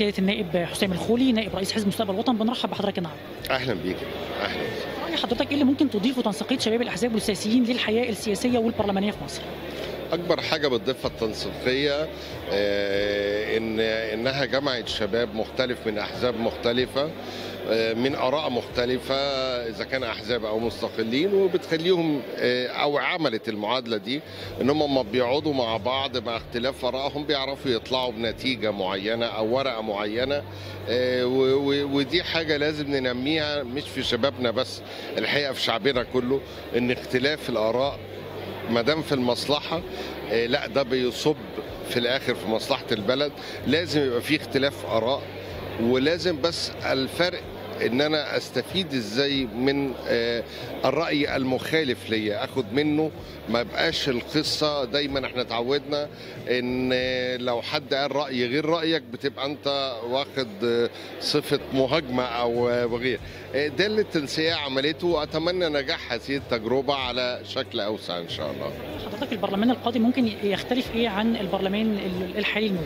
سياده النائب حسام الخولي نائب رئيس حزب مستقبل الوطن بنرحب بحضرتك النهارده اهلا بيك اهلا راي حضرتك ايه اللي ممكن تضيفه تنسيقيه شباب الاحزاب والسياسيين للحياه السياسيه والبرلمانيه في مصر اكبر حاجه بتضيفها التنسيقيه آه، ان انها جمعت شباب مختلف من احزاب مختلفه آه، من اراء مختلفه اذا كان احزاب او مستقلين وبتخليهم آه، او عملت المعادله دي ان هم لما بيقعدوا مع بعض مع اختلاف ارائهم بيعرفوا يطلعوا بنتيجه معينه او ورقه معينه آه، و- و- ودي حاجه لازم ننميها مش في شبابنا بس الحقيقه في شعبنا كله ان اختلاف الاراء ما دام في المصلحه آه، لا ده بيصب في الاخر في مصلحه البلد لازم يبقى في اختلاف اراء ولازم بس الفرق ان انا استفيد ازاي من آه، الراي المخالف ليا اخد منه ما بقاش القصه دايما احنا اتعودنا ان آه، لو حد قال راي غير رايك بتبقى انت واخد آه، صفه مهاجمه او آه، وغير آه، ده اللي التنسيقيه عملته واتمنى نجاح هذه التجربه على شكل اوسع ان شاء الله حضرتك البرلمان القادم ممكن يختلف ايه عن البرلمان الحالي الموجود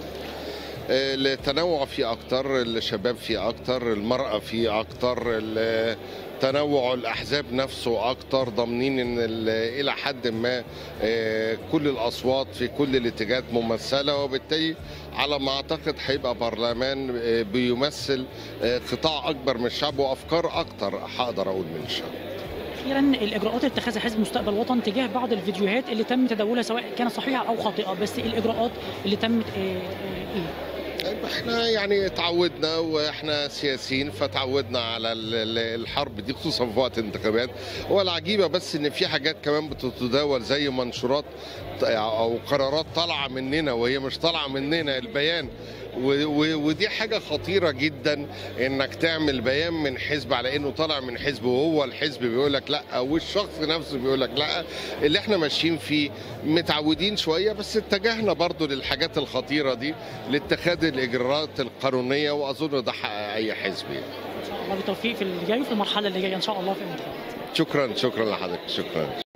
التنوع فيه اكتر الشباب فيه اكتر المراه فيه اكتر ال- تنوع الاحزاب نفسه اكتر ضامنين ان ال- الى حد ما آه، كل الاصوات في كل الاتجاهات ممثله وبالتالي على ما اعتقد هيبقى برلمان آه، بيمثل آه، قطاع اكبر من الشعب وافكار اكتر هقدر اقول من الشعب اخيرا الاجراءات اللي اتخذها حزب مستقبل الوطن تجاه بعض الفيديوهات اللي تم تداولها سواء كانت صحيحه او خاطئه بس الاجراءات اللي تمت آه، آه، ايه احنا يعني تعودنا واحنا سياسيين فتعودنا على ال- ال- الحرب دي خصوصا في وقت الانتخابات هو العجيبه بس ان في حاجات كمان بتتداول زي منشورات او قرارات طالعه مننا وهي مش طالعه مننا البيان و- و- ودي حاجه خطيره جدا انك تعمل بيان من حزب على انه طالع من حزب وهو الحزب بيقول لك لا والشخص نفسه بيقول لك لا اللي احنا ماشيين فيه متعودين شويه بس اتجهنا برضو للحاجات الخطيره دي لاتخاذ الاجراءات القانونيه واظن ده حق اي حزب يعني. ان شاء الله بالتوفيق في اللي جاي وفي المرحله اللي جايه ان شاء الله في الانتخابات شكرا شكرا لحضرتك شكرا